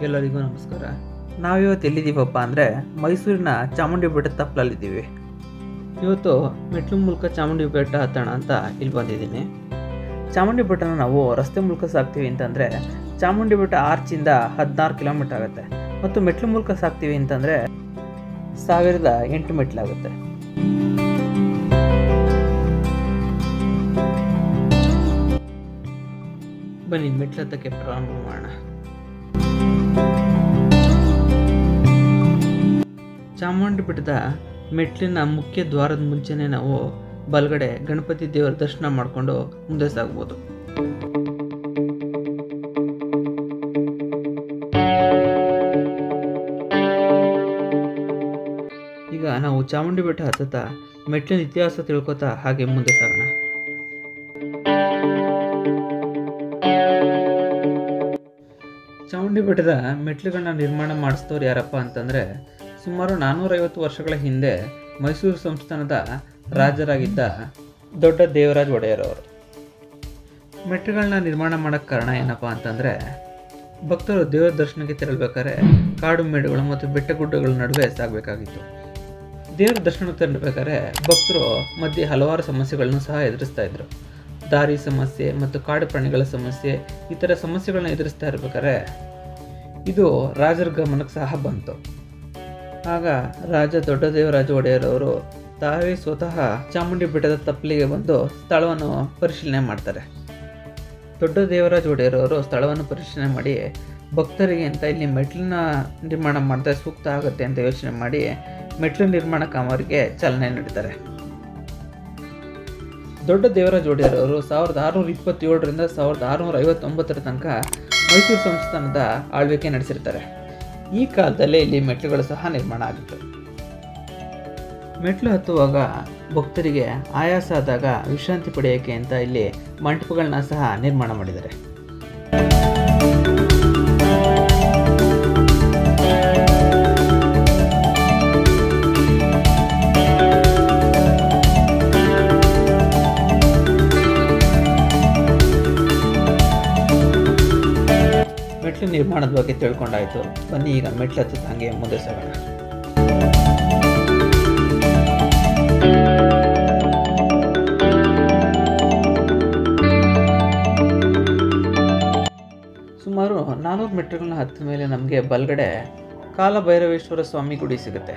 ಎಲ್ಲರಿಗೂ ನಮಸ್ಕಾರ ನಾವಿವತ್ತು ಎಲ್ಲಿದ್ದೀವಪ್ಪ ಅಂದರೆ ಮೈಸೂರಿನ ಚಾಮುಂಡಿ ಬೆಟ್ಟದ ತಪ್ಪಲಲ್ಲಿದ್ದೀವಿ ಇವತ್ತು ಮೆಟ್ಲು ಮೂಲಕ ಚಾಮುಂಡಿ ಬೆಟ್ಟ ಹತ್ತೋಣ ಅಂತ ಇಲ್ಲಿ ಬಂದಿದ್ದೀನಿ ಚಾಮುಂಡಿ ಬೆಟ್ಟನ ನಾವು ರಸ್ತೆ ಮೂಲಕ ಸಾಕ್ತೀವಿ ಅಂತಂದರೆ ಚಾಮುಂಡಿ ಬೆಟ್ಟ ಆರ್ಚಿಂದ ಹದಿನಾರು ಕಿಲೋಮೀಟರ್ ಆಗುತ್ತೆ ಮತ್ತು ಮೆಟ್ಲು ಮೂಲಕ ಸಾಕ್ತೀವಿ ಅಂತಂದರೆ ಸಾವಿರದ ಎಂಟು ಮೆಟ್ಲಾಗುತ್ತೆ ಬನ್ನಿ ಮೆಟ್ಲು ಹತ್ತಕ್ಕೆ ಪ್ರಾರಂಭ ಮಾಡೋಣ ಚಾಮುಂಡಿ ಬೆಟ್ಟದ ಮೆಟ್ಲಿನ ಮುಖ್ಯ ದ್ವಾರದ ಮುಂಚೆನೇ ನಾವು ಬಲಗಡೆ ಗಣಪತಿ ದೇವರ ದರ್ಶನ ಮಾಡಿಕೊಂಡು ಮುಂದೆ ಸಾಗ್ಬೋದು ಈಗ ನಾವು ಚಾಮುಂಡಿ ಬೆಟ್ಟ ಹತ್ತುತ್ತಾ ಮೆಟ್ಲಿನ ಇತಿಹಾಸ ತಿಳ್ಕೊತಾ ಹಾಗೆ ಮುಂದೆ ಸಾಗೋಣ ಚಾಮುಂಡಿ ಬೆಟ್ಟದ ಮೆಟ್ಲುಗಳನ್ನ ನಿರ್ಮಾಣ ಮಾಡಿಸಿದವ್ರು ಯಾರಪ್ಪ ಅಂತಂದರೆ ಸುಮಾರು ನಾನ್ನೂರೈವತ್ತು ವರ್ಷಗಳ ಹಿಂದೆ ಮೈಸೂರು ಸಂಸ್ಥಾನದ ರಾಜರಾಗಿದ್ದ ದೊಡ್ಡ ದೇವರಾಜ ಒಡೆಯರ್ ಅವರು ಮೆಟ್ಲುಗಳನ್ನ ನಿರ್ಮಾಣ ಮಾಡೋಕ್ಕೆ ಕಾರಣ ಏನಪ್ಪ ಅಂತಂದರೆ ಭಕ್ತರು ದೇವರ ದರ್ಶನಕ್ಕೆ ತೆರಳಬೇಕಾದ್ರೆ ಕಾಡು ಮೇಡುಗಳು ಮತ್ತು ಬೆಟ್ಟ ಗುಡ್ಡಗಳ ನಡುವೆ ಸಾಗಬೇಕಾಗಿತ್ತು ದೇವರ ದರ್ಶನ ತೆರಳಬೇಕಾದ್ರೆ ಭಕ್ತರು ಮಧ್ಯೆ ಹಲವಾರು ಸಮಸ್ಯೆಗಳನ್ನು ಸಹ ಎದುರಿಸ್ತಾ ಇದ್ರು ದಾರಿ ಸಮಸ್ಯೆ ಮತ್ತು ಕಾಡು ಪ್ರಾಣಿಗಳ ಸಮಸ್ಯೆ ಈ ಥರ ಸಮಸ್ಯೆಗಳನ್ನ ಎದುರಿಸ್ತಾ ಇರ್ಬೇಕಾದ್ರೆ ಇದು ರಾಜರ ಗಮನಕ್ಕೆ ಸಹ ಬಂತು ಆಗ ರಾಜ ದೊಡ್ಡದೇವರಾಜ ಒಡೆಯರ್ ಅವರು ತಾವೇ ಸ್ವತಃ ಚಾಮುಂಡಿ ಬೆಟ್ಟದ ತಪ್ಪಲಿಗೆ ಬಂದು ಸ್ಥಳವನ್ನು ಪರಿಶೀಲನೆ ಮಾಡ್ತಾರೆ ದೊಡ್ಡ ದೇವರಾಜ ಒಡೆಯರ್ ಅವರು ಸ್ಥಳವನ್ನು ಪರಿಶೀಲನೆ ಮಾಡಿ ಭಕ್ತರಿಗೆ ಅಂತ ಇಲ್ಲಿ ಮೆಟ್ಲನ್ನ ನಿರ್ಮಾಣ ಮಾಡಿದ್ರೆ ಸೂಕ್ತ ಆಗುತ್ತೆ ಅಂತ ಯೋಚನೆ ಮಾಡಿ ಮೆಟ್ಲು ನಿರ್ಮಾಣ ಕಾಮಗಾರಿಗೆ ಚಾಲನೆ ನೀಡ್ತಾರೆ ದೊಡ್ಡ ದೇವರಾಜ ಒಡೆಯರ್ ಅವರು ಸಾವಿರದ ಆರುನೂರ ಇಪ್ಪತ್ತೇಳರಿಂದ ಸಾವಿರದ ಆರುನೂರ ಐವತ್ತೊಂಬತ್ತರ ತನಕ ಮೈಸೂರು ಸಂಸ್ಥಾನದ ಆಳ್ವಿಕೆ ನಡೆಸಿರ್ತಾರೆ ಈ ಕಾಲದಲ್ಲೇ ಇಲ್ಲಿ ಮೆಟ್ಲುಗಳು ಸಹ ನಿರ್ಮಾಣ ಆಗಿತ್ತು ಮೆಟ್ಲು ಹತ್ತುವಾಗ ಭಕ್ತರಿಗೆ ಆಯಾಸ ಆದಾಗ ವಿಶ್ರಾಂತಿ ಪಡೆಯೋಕ್ಕೆ ಅಂತ ಇಲ್ಲಿ ಮಂಟಪಗಳನ್ನ ಸಹ ನಿರ್ಮಾಣ ಮಾಡಿದ್ದಾರೆ ಮೆಟ್ಲು ನಿರ್ಮಾಣದ ಬಗ್ಗೆ ತಿಳ್ಕೊಂಡಾಯ್ತು ಬನ್ನಿ ಈಗ ಮೆಟ್ಲು ಹತ್ತಿದ ಹಾಗೆ ಮುಂದೆ ಸಾಗೋಣ ಸುಮಾರು ನಾನ್ನೂರು ಮೆಟ್ರುಗಳನ್ನ ಹತ್ತಿದ ಮೇಲೆ ನಮಗೆ ಬಲಗಡೆ ಕಾಲಭೈರವೇಶ್ವರ ಸ್ವಾಮಿ ಗುಡಿ ಸಿಗುತ್ತೆ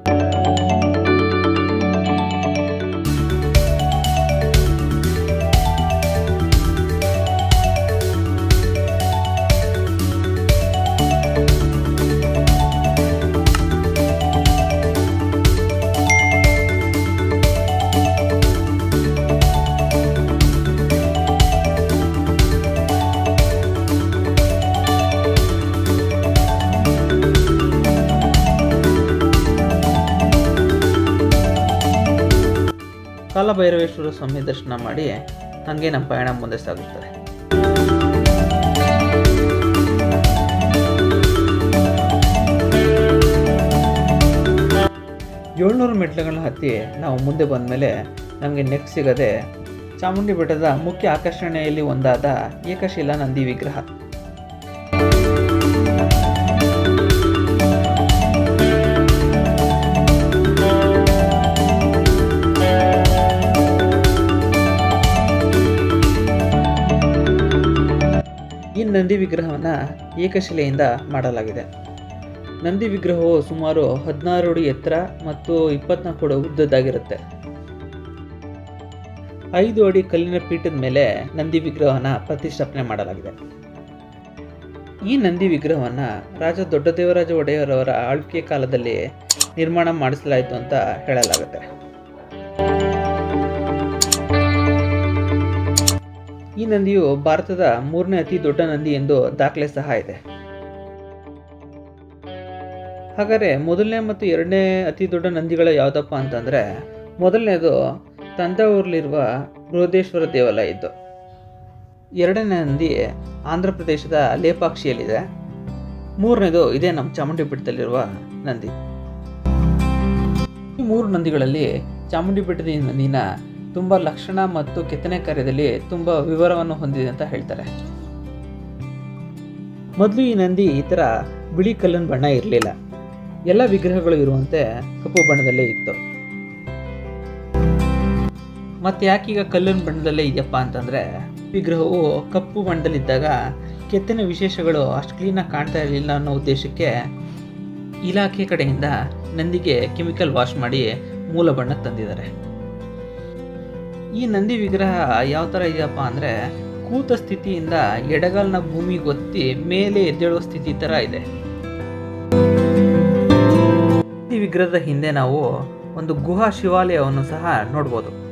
ಕಾಲಭೈರವೇಶ್ವರ ಸ್ವಾಮಿ ದರ್ಶನ ಮಾಡಿ ಹಾಗೆ ನಮ್ಮ ಪಯಣ ಮುಂದೆ ಸಾಗುತ್ತದೆ ಏಳ್ನೂರು ಮೆಟ್ಲುಗಳನ್ನ ಹತ್ತಿ ನಾವು ಮುಂದೆ ಬಂದಮೇಲೆ ನಮಗೆ ನೆಕ್ಸ್ಟ್ ಸಿಗದೆ ಚಾಮುಂಡಿ ಬೆಟ್ಟದ ಮುಖ್ಯ ಆಕರ್ಷಣೆಯಲ್ಲಿ ಒಂದಾದ ಏಕಶಿಲಾ ನಂದಿ ವಿಗ್ರಹ ಈ ನಂದಿ ವಿಗ್ರಹವನ್ನು ಏಕಶಿಲೆಯಿಂದ ಮಾಡಲಾಗಿದೆ ನಂದಿ ವಿಗ್ರಹವು ಸುಮಾರು ಹದಿನಾರು ಅಡಿ ಎತ್ತರ ಮತ್ತು ಇಪ್ಪತ್ನಾಲ್ಕು ಅಡಿ ಉದ್ದದ್ದಾಗಿರುತ್ತೆ ಐದು ಅಡಿ ಕಲ್ಲಿನ ಪೀಠದ ಮೇಲೆ ನಂದಿ ವಿಗ್ರಹವನ್ನು ಪ್ರತಿಷ್ಠಾಪನೆ ಮಾಡಲಾಗಿದೆ ಈ ನಂದಿ ವಿಗ್ರಹವನ್ನು ರಾಜ ದೊಡ್ಡದೇವರಾಜ ಒಡೆಯರ್ ಅವರ ಆಳ್ವಿಕೆ ಕಾಲದಲ್ಲಿ ನಿರ್ಮಾಣ ಮಾಡಿಸಲಾಯಿತು ಅಂತ ಹೇಳಲಾಗುತ್ತೆ ಈ ನಂದಿಯು ಭಾರತದ ಮೂರನೇ ಅತಿ ದೊಡ್ಡ ನಂದಿ ಎಂದು ದಾಖಲೆ ಸಹ ಇದೆ ಹಾಗಾದರೆ ಮೊದಲನೇ ಮತ್ತು ಎರಡನೇ ಅತಿ ದೊಡ್ಡ ನಂದಿಗಳು ಯಾವುದಪ್ಪ ಅಂತಂದರೆ ಮೊದಲನೇದು ತಂಜಾವೂರಲ್ಲಿರುವ ಬೃಹದೇಶ್ವರ ದೇವಾಲಯ ಇದ್ದು ಎರಡನೇ ನಂದಿ ಆಂಧ್ರ ಪ್ರದೇಶದ ಲೇಪಾಕ್ಷಿಯಲ್ಲಿದೆ ಮೂರನೇದು ಇದೇ ನಮ್ಮ ಚಾಮುಂಡಿ ಬೆಟ್ಟದಲ್ಲಿರುವ ನಂದಿ ಈ ಮೂರು ನಂದಿಗಳಲ್ಲಿ ಚಾಮುಂಡಿ ಬೆಟ್ಟದ ಈ ನಂದಿನ ತುಂಬ ಲಕ್ಷಣ ಮತ್ತು ಕೆತ್ತನೆ ಕಾರ್ಯದಲ್ಲಿ ತುಂಬ ವಿವರವನ್ನು ಹೊಂದಿದೆ ಅಂತ ಹೇಳ್ತಾರೆ ಮೊದಲು ಈ ನಂದಿ ಈ ಥರ ಬಿಳಿ ಕಲ್ಲಿನ ಬಣ್ಣ ಇರಲಿಲ್ಲ ಎಲ್ಲ ವಿಗ್ರಹಗಳು ಇರುವಂತೆ ಕಪ್ಪು ಬಣ್ಣದಲ್ಲೇ ಇತ್ತು ಮತ್ತೆ ಯಾಕೀಗ ಕಲ್ಲಿನ ಬಣ್ಣದಲ್ಲೇ ಇದೆಯಪ್ಪ ಅಂತಂದರೆ ವಿಗ್ರಹವು ಕಪ್ಪು ಬಣ್ಣದಲ್ಲಿದ್ದಾಗ ಕೆತ್ತನೆ ವಿಶೇಷಗಳು ಅಷ್ಟು ಕ್ಲೀನಾಗಿ ಕಾಣ್ತಾ ಇರಲಿಲ್ಲ ಅನ್ನೋ ಉದ್ದೇಶಕ್ಕೆ ಇಲಾಖೆ ಕಡೆಯಿಂದ ನಂದಿಗೆ ಕೆಮಿಕಲ್ ವಾಶ್ ಮಾಡಿ ಮೂಲ ಬಣ್ಣಕ್ಕೆ ತಂದಿದ್ದಾರೆ ಈ ನಂದಿ ವಿಗ್ರಹ ಯಾವ ಥರ ಇದೆಯಪ್ಪ ಅಂದರೆ ಕೂತ ಸ್ಥಿತಿಯಿಂದ ಎಡಗಾಲನ ಭೂಮಿಗೆ ಒತ್ತಿ ಮೇಲೆ ಎದ್ದೇಳುವ ಸ್ಥಿತಿ ಥರ ಇದೆ ಈ ವಿಗ್ರಹದ ಹಿಂದೆ ನಾವು ಒಂದು ಗುಹಾ ಶಿವಾಲಯವನ್ನು ಸಹ ನೋಡ್ಬೋದು